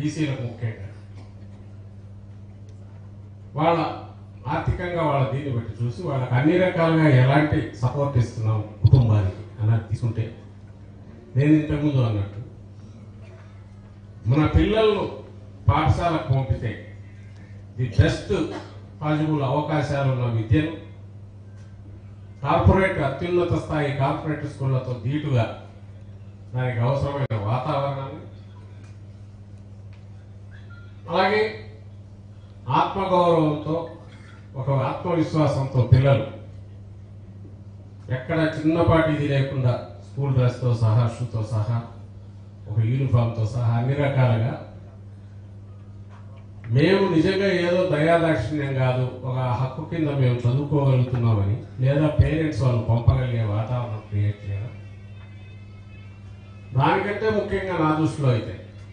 బీసీలకు ముఖ్యంగా వాళ్ళ ఆర్థికంగా వాళ్ళ దీన్ని బట్టి చూసి వాళ్ళకి అన్ని రకాలుగా ఎలాంటి సపోర్ట్ ఇస్తున్నాం కుటుంబానికి అన్నది తీసుకుంటే నేను ఇంతకుముందు అన్నట్టు మన పిల్లలను పాఠశాలకు పంపితే ది బెస్ట్ పాజిబుల్ అవకాశాలు ఉన్న విద్యను కార్పొరేట్ అత్యున్నత స్థాయి కార్పొరేట్ స్కూళ్లతో ధీటుగా దానికి అవసరమైన వాతావరణాన్ని అలాగే ఆత్మగౌరవంతో ఒక ఆత్మవిశ్వాసంతో పిల్లలు ఎక్కడ చిన్నపాటి ఇది లేకుండా స్కూల్ డ్రెస్తో సహా షూతో సహా ఒక యూనిఫామ్తో సహా అన్ని రకాలుగా మేము నిజంగా ఏదో దయాదాక్షిణ్యం కాదు ఒక హక్కు కింద మేము చదువుకోగలుగుతున్నామని లేదా పేరెంట్స్ వాళ్ళు పంపగలిగే వాతావరణం క్రియేట్ చేయడం దానికంటే ముఖ్యంగా నా దృష్టిలో అయితే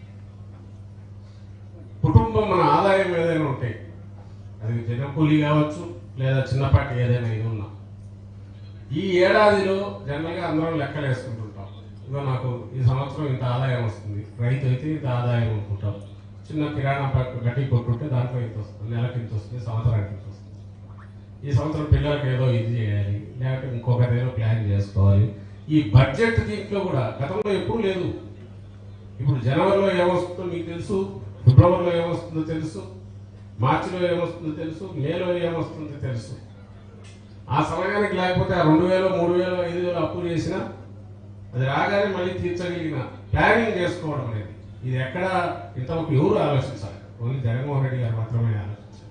కుటుంబం మన ఆదాయం ఏదైనా ఉంటే అది జనకూలి కావచ్చు లేదా చిన్నపాటి ఏదైనా ఇది ఉన్నా ఈ ఏడాదిలో జనరల్గా అందరం లెక్కలు వేసుకుంటుంటాం ఇదో నాకు ఈ సంవత్సరం ఇంత ఆదాయం వస్తుంది రైతు అయితే ఇంత ఆదాయం అనుకుంటాం చిన్న కిరాణా పట్టు గడ్డి కొట్టుంటే దాంట్లో ఇంత వస్తుంది నెలకి ఇంత వస్తుంది సంవత్సరానికి ఇంత వస్తుంది ఈ సంవత్సరం పిల్లలకి ఏదో ఇది చేయాలి లేకపోతే ఇంకొకటి ఏదో ప్లాన్ చేసుకోవాలి ఈ బడ్జెట్ దీంట్లో కూడా గతంలో ఎప్పుడు లేదు ఇప్పుడు జనవరిలో ఏమొస్తుందో మీకు తెలుసు ఫిబ్రవరిలో ఏమొస్తుందో తెలుసు మార్చిలో ఏమొస్తుందో తెలుసు మేలో ఏమొస్తుందో తెలుసు ఆ సమయానికి లేకపోతే ఆ రెండు వేలు మూడు వేలు ఐదు వేలు అప్పు చేసినా అది రాగానే మళ్ళీ తీర్చగలిగిన ప్లానింగ్ చేసుకోవడం అనేది ఇది ఎక్కడ ఇంతవరకు ఎవరు ఆలోచించాలి ఓన్లీ జగన్మోహన్ రెడ్డి గారు మాత్రమే ఆలోచించాలి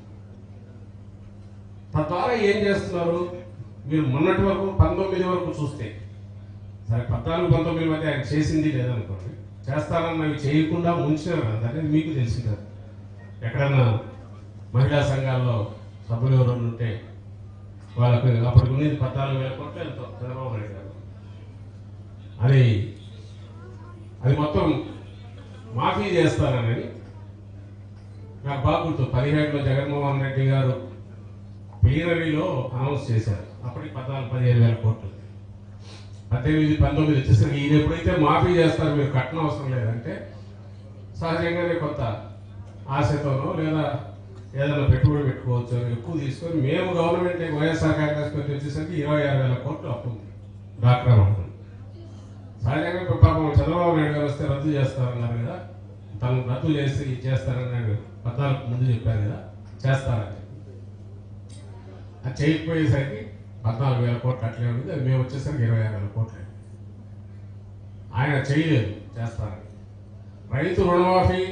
తద్వారా ఏం చేస్తున్నారు మీరు మొన్నటి వరకు పంతొమ్మిది వరకు చూస్తే సరే పద్నాలుగు పంతొమ్మిది మధ్య ఆయన చేసింది లేదనుకోండి చేస్తానన్నవి చేయకుండా ఉంచినారు కదా అనేది మీకు తెలిసింది కదా. ఎక్కడన్నా మహిళా సంఘాల్లో సభ్యులు ఎవరైనా ఉంటే వాళ్ళకు అప్పటికి ఉండేది పద్నాలుగు వేల కోట్లు ఎంతో చంద్రబాబు నాయుడు గారు అది అది మొత్తం మాఫీ చేస్తానని నాకు బాగా గుర్తు పదిహేడులో జగన్మోహన్ రెడ్డి గారు ప్లీనరీలో అనౌన్స్ చేశారు అప్పటికి పద్నాలుగు పదిహేను వేల కోట్లు పద్దెనిమిది పంతొమ్మిది వచ్చేసరికి ఈయన ఎప్పుడైతే మాఫీ చేస్తారు మీరు కట్టడం అవసరం లేదంటే సహజంగానే కొంత ఆశతోనో లేదా ఏదైనా పెట్టుబడి పెట్టుకోవచ్చు అని ఎక్కువ తీసుకొని మేము గవర్నమెంట్ వైఎస్ఆర్ కాంగ్రెస్ పార్టీ వచ్చేసరికి ఇరవై ఆరు వేల కోట్లు అప్పు ఉంది డాక్టర్ అమౌంట్ సహజంగా ఇప్పుడు పాపం చంద్రబాబు నాయుడు గారు వస్తే రద్దు చేస్తారన్నారు కదా తను రద్దు చేసి చేస్తారని ఆయన పద్నాలుగు ముందు చెప్పారు కదా చేస్తారని అది చేయకపోయేసరికి పద్నాలుగు వేల కోట్లు అట్లే ఉంది అది మేము వచ్చేసరికి ఇరవై ఆరు వేల కోట్లు అయింది. ఆయన చేయలేదు చేస్తారని రైతు రుణమాఫీ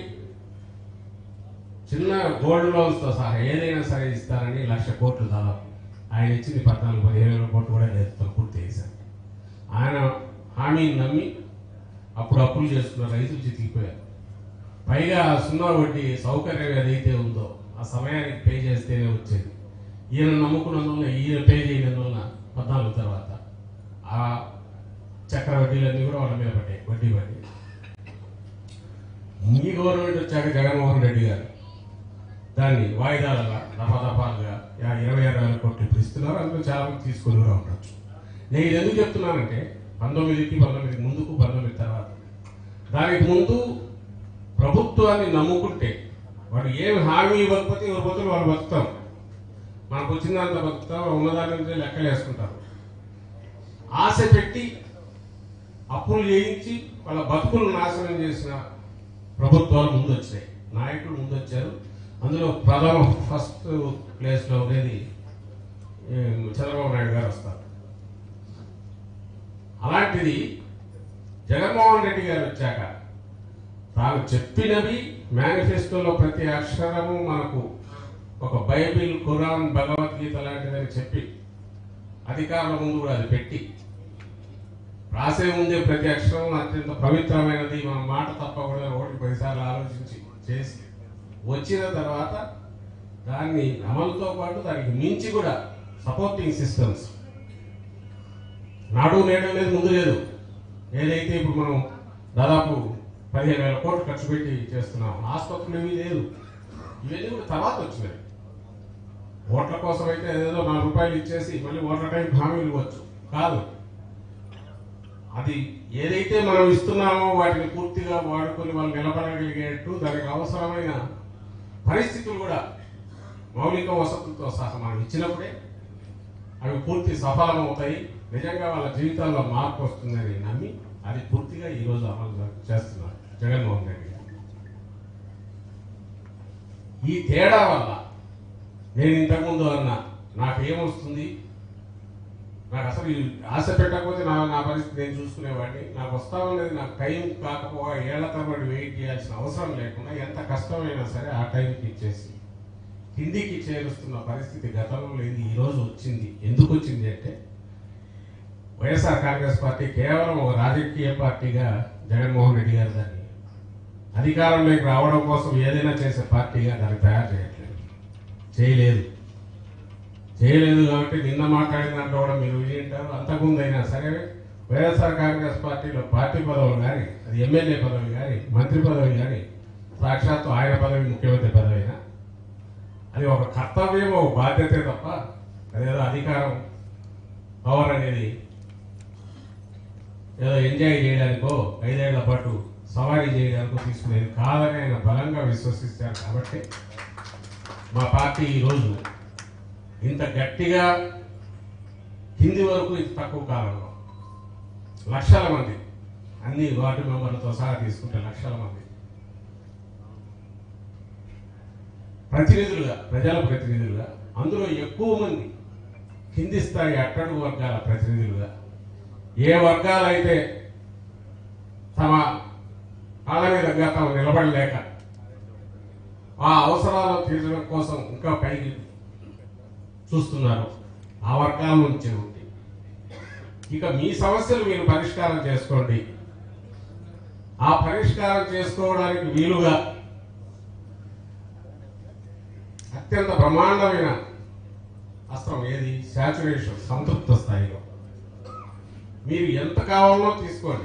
చిన్న గోల్డ్ లోన్స్తో సహా ఏదైనా సరే ఇస్తారని లక్ష కోట్లు దాదాపు ఆయన ఇచ్చింది పద్నాలుగు పదిహేను వేల కోట్లు కూడా లేదు తను పూర్తి చేశారు ఆయన హామీని నమ్మి అప్పుడు అప్పులు చేసుకున్న రైతులు చితికిపోయారు పైగా ఆ సున్నా వడ్డీ సౌకర్యం ఏదైతే ఉందో ఆ సమయానికి పే చేస్తేనే వచ్చేది ఈయన నమ్ముకున్నందువల్ల ఈయన పే చేయనందువల్ల పద్నాలుగు తర్వాత ఆ చక్ర వడ్డీలన్నీ కూడా వాళ్ళ మీద పడ్డాయి వడ్డీ వడ్డీ మీ గవర్నమెంట్ వచ్చాక జగన్మోహన్ రెడ్డి గారు దాన్ని వాయిదాలుగా దఫా దఫాలుగా యా- ఇరవై ఆరు వేల కోట్లు ఇప్పుడు ఇస్తున్నారు అందులో చాలా మంది తీసుకొని కూడా ఉండొచ్చు నేను ఇది ఎందుకు చెప్తున్నానంటే పంతొమ్మిదికి పంతొమ్మిదికి ముందుకు పంతొమ్మిది తర్వాత దానికి ముందు ప్రభుత్వాన్ని నమ్ముకుంటే వాడు ఏమి హామీ ఇవ్వకపోతే ఎవరి బతులు వాళ్ళు బతుకుతాం మనకు వచ్చిన దాంట్లో బతుకుతాం ఉన్నదాని నుంచి లెక్కలు వేసుకుంటారు ఆశ పెట్టి అప్పులు చేయించి వాళ్ళ బతుకులు నాశనం చేసిన ప్రభుత్వాలు ముందు వచ్చాయి నాయకులు ముందు వచ్చారు అందులో ప్రథమ ఫస్ట్ ప్లేస్లో ఉండేది ఏ, చంద్రబాబు నాయుడు గారు వస్తారు అలాంటిది జగన్మోహన్ రెడ్డి గారు వచ్చాక తాను చెప్పినవి మేనిఫెస్టోలో ప్రతి అక్షరము మనకు ఒక బైబిల్ ఖురాన్ భగవద్గీత లాంటిదని చెప్పి అధికారుల ముందు కూడా అది పెట్టి రాసే ముందే ప్రతి అక్షరం అత్యంత పవిత్రమైనది మన మాట తప్పకూడదు ఒకటి పదిసార్లు ఆలోచించి చేసి వచ్చిన తర్వాత దాన్ని అమలుతో పాటు దానికి మించి కూడా సపోర్టింగ్ సిస్టమ్స్ నాడు నేడు అనేది ముందు లేదు ఏదైతే ఇప్పుడు మనం దాదాపు పదిహేను వేల కోట్లు ఖర్చు పెట్టి చేస్తున్నాం ఆసుపత్రులు ఏమీ లేదు ఇవన్నీ కూడా తర్వాత వచ్చినాయి ఓట్ల కోసం అయితే ఏదో నాలుగు రూపాయలు ఇచ్చేసి మళ్ళీ ఓట్ల టైం హామీలు ఇవ్వచ్చు కాదు అది ఏదైతే మనం ఇస్తున్నామో వాటిని పూర్తిగా వాడుకొని వాళ్ళు నిలబడగలిగేట్టు దానికి అవసరమైన పరిస్థితులు కూడా మౌలిక వసతులతో సహా మనం ఇచ్చినప్పుడే అవి పూర్తి సఫలమవుతాయి నిజంగా వాళ్ళ జీవితాల్లో మార్పు వస్తుందని నమ్మి అది పూర్తిగా ఈరోజు అమలు చేస్తున్నారు జగన్మోహన్ రెడ్డి గారు ఈ తేడా వల్ల నేను ఇంతకుముందు అన్నా నాకేమొస్తుంది నాకు అసలు ఈ ఆశ పెట్టకపోతే నా నా పరిస్థితి నేను చూసుకునేవాడిని నాకు వస్తా ఉన్నది నాకు టైం కాకపోగా ఏళ్ల తరబడి వెయిట్ చేయాల్సిన అవసరం లేకుండా ఎంత కష్టమైనా సరే ఆ టైంకి ఇచ్చేసి కిందికి చేరుస్తున్న పరిస్థితి గతంలో లేదు ఈ రోజు వచ్చింది ఎందుకు వచ్చింది అంటే వైఎస్ఆర్ కాంగ్రెస్ పార్టీ కేవలం ఒక రాజకీయ పార్టీగా జగన్మోహన్ రెడ్డి గారు దాన్ని అధికారంలోకి రావడం కోసం ఏదైనా చేసే పార్టీగా దాన్ని తయారు చేయట్లేదు చేయలేదు చేయలేదు కాబట్టి నిన్న మాట్లాడిన దాంట్లో కూడా మీరు వింటారు అంతకుముందు అయినా సరే వైఎస్ఆర్ కాంగ్రెస్ పార్టీలో పార్టీ పదవులు కానీ అది ఎమ్మెల్యే పదవి కానీ మంత్రి పదవి కానీ సాక్షాత్తు ఆయన పదవి ముఖ్యమంత్రి పదవి అయినా అది ఒక కర్తవ్యం ఒక బాధ్యతే తప్ప అదేదో అధికారం పవర్ అనేది ఏదో ఎంజాయ్ చేయడానికో ఐదేళ్ల పాటు సవారీ చేయడానికో తీసుకునేది కాదని ఆయన బలంగా విశ్వసిస్తారు కాబట్టి మా పార్టీ ఈరోజు ఇంత గట్టిగా కింది వరకు ఇంత తక్కువ కాలంలో లక్షల మంది అన్ని వార్డు మెంబర్లతో సహా తీసుకుంటే లక్షల మంది ప్రతినిధులుగా ప్రజల ప్రతినిధులుగా అందులో ఎక్కువ మంది కింది స్థాయి అట్టడుగు వర్గాల ప్రతినిధులుగా ఏ వర్గాలైతే తమ కాళ్ళ మీద తాము నిలబడలేక ఆ అవసరాలు తీర్చడం కోసం ఇంకా పైకి చూస్తున్నారు ఆ వర్గాల నుంచి ఉండి ఇక మీ సమస్యలు మీరు పరిష్కారం చేసుకోండి ఆ పరిష్కారం చేసుకోవడానికి వీలుగా అత్యంత బ్రహ్మాండమైన అస్త్రం ఏది శాచురేషన్ సంతృప్త స్థాయిలో మీరు ఎంత కావాలో తీసుకోండి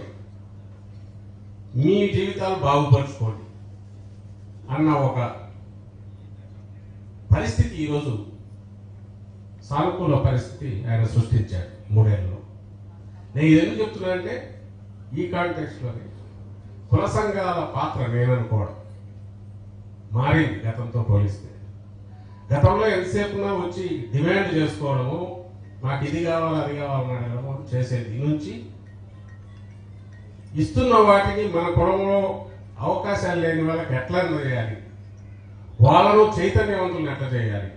మీ జీవితాలు బాగుపరుచుకోండి అన్న ఒక పరిస్థితి ఈరోజు సానుకూల పరిస్థితి ఆయన సృష్టించాడు మూడేళ్ళలో నేను ఇది ఎందుకు చెప్తున్నానంటే ఈ కాంటెక్స్లోని కుల సంఘాల పాత్ర నేననుకోవడం మారింది గతంతో పోలిస్తే గతంలో ఎంతసేపున వచ్చి డిమాండ్ చేసుకోవడము మాకు ఇది కావాలి అది కావాలని అడగడము చేసేది ఈ నుంచి ఇస్తున్న వాటిని మన కులంలో అవకాశాలు లేని వాళ్ళకి ఎట్లా చేయాలి వాళ్ళను చైతన్యవంతులను ఎట్లా చేయాలి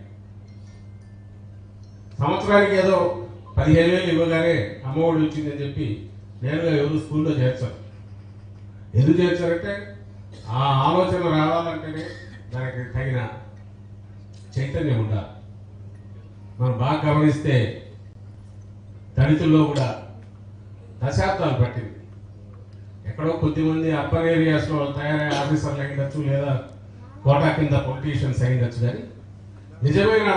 సంవత్సరానికి ఏదో పదిహేను వేలు ఇవ్వగానే అమ్మఒడి వచ్చిందని చెప్పి నేరుగా ఎవరు స్కూల్లో చేర్చారు ఎందుకు చేర్చారంటే ఆ ఆలోచన రావాలంటేనే దానికి తగిన చైతన్యం ఉండాలి మనం బాగా గమనిస్తే దళితుల్లో కూడా దశాబ్దాలు పట్టింది ఎక్కడో కొద్దిమంది అర్బన్ ఏరియాస్లో తయారయ్యే ఆఫీసర్లు అయ్యిండొచ్చు లేదా కోటా కింద పొలిటీషియన్స్ అయ్యిండొచ్చు కానీ నిజమైన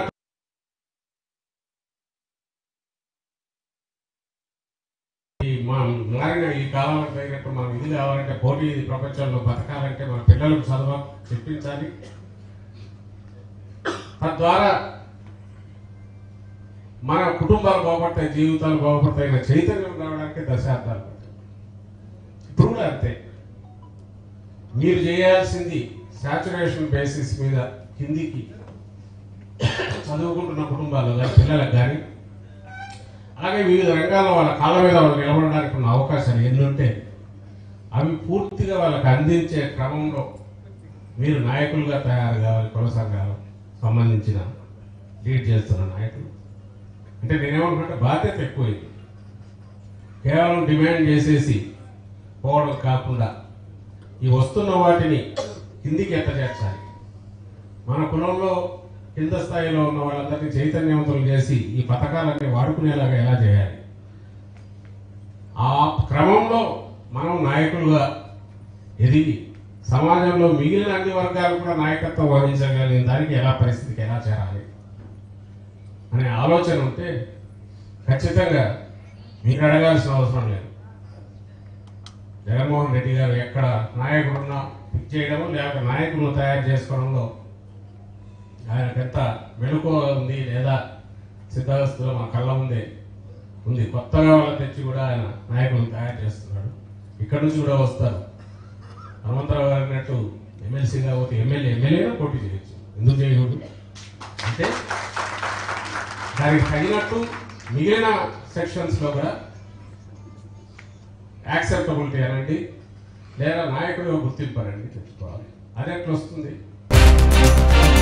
ఈ మనం మారిన ఈ కాలానికి తగినట్టు మనం ఇది కావాలంటే పోటీ ప్రపంచంలో బతకాలంటే మన పిల్లలకు చదవ చెప్పించాలి తద్వారా మన కుటుంబాలు బాగుపడతాయి జీవితాలు బాగుపడతాయి అనే చైతన్యం రావడానికి దశాబ్దాలు పట్టింది. ఇప్పుడు కూడా అంతే మీరు చేయాల్సింది సాచురేషన్ బేసిస్ మీద కిందికి చదువుకుంటున్న కుటుంబాలు కానీ పిల్లలకు కానీ అలాగే వివిధ రంగాల్లో వాళ్ళ కాళ్ళ మీద వాళ్ళు నిలబడడానికి ఉన్న అవకాశాలు ఎన్ని ఉంటే అవి పూర్తిగా వాళ్ళకి అందించే క్రమంలో మీరు నాయకులుగా తయారు కావాలి కుల సంఘాలు సంబంధించిన లీడ్ చేస్తున్న నాయకులు అంటే నేనేమనుకుంటే బాధ్యత ఎక్కువైంది కేవలం డిమాండ్ చేసేసి పోవడం కాకుండా ఈ వస్తున్న వాటిని కిందికి ఎట్ట చేర్చాలి మన కులంలో కింద స్థాయిలో ఉన్న వాళ్ళందరినీ చైతన్యవంతులు చేసి ఈ పథకాలన్నీ వాడుకునేలాగా ఎలా చేయాలి ఆ క్రమంలో మనం నాయకులుగా ఎదిగి సమాజంలో మిగిలిన అన్ని వర్గాలు కూడా నాయకత్వం వహించగలిగిన దానికి ఎలా పరిస్థితికి ఎలా చేరాలి అనే ఆలోచన ఉంటే ఖచ్చితంగా మీకు అడగాల్సిన అవసరం లేదు జగన్మోహన్ రెడ్డి గారు ఎక్కడ నాయకుడున్నా పిక్ చేయడము లేకపోతే నాయకులను తయారు చేసుకోవడంలో ఆయనకు ఎంత మెలకువ ఉంది లేదా సిద్ధావస్థలో మా కళ్ళ ముందే ఉంది కొత్తగా వాళ్ళని తెచ్చి కూడా ఆయన నాయకులను తయారు చేస్తున్నాడు ఇక్కడ నుంచి కూడా వస్తారు హనుమంతరావు గారు అన్నట్టు ఎమ్మెల్సీగా పోతే ఎమ్మెల్యే ఎమ్మెల్యేగా పోటీ చేయొచ్చు ఎందుకు చేయకూడదు అంటే దానికి తగినట్టు మిగిలిన సెక్షన్స్ లో కూడా యాక్సెప్టబిలిటీ అనండి లేదా నాయకుడిగా గుర్తింపు అనండి తెచ్చుకోవాలి అది ఎట్లా వస్తుంది